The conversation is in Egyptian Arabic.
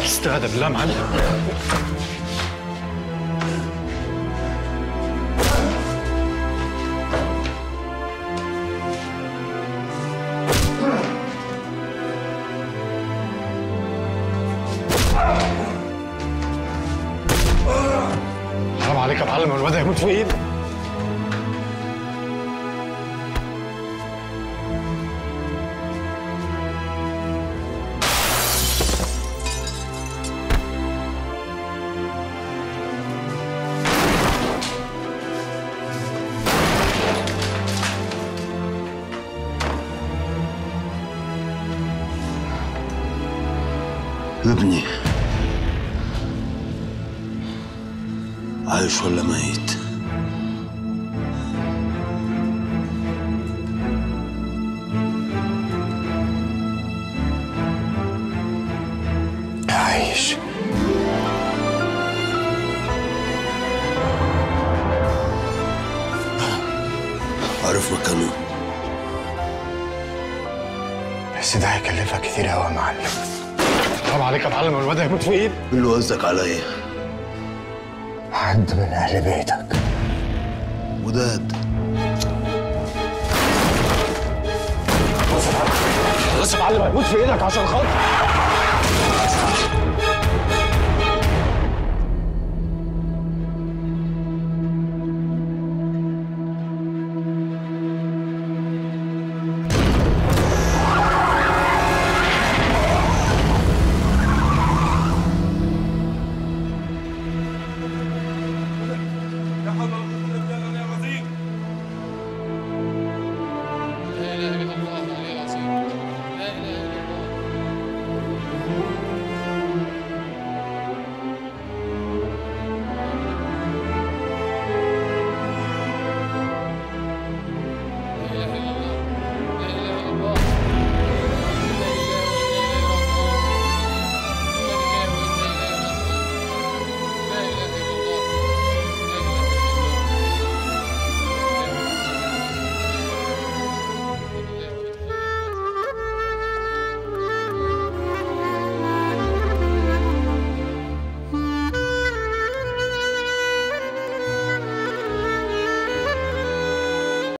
استهدى بالله يا معلم حرام عليك يا معلم الواد هيموت في ايدي ابني عايش ولا ميت عايش عارف مكانه بس ده هيكلفك كتير قوي يا معلم حرام عليك يا معلم الواد هيموت في ايدي مين اللي قصدك عليا حد من اهل بيتك وداد خلاص يا معلم هيموت في ايدك عشان خاطر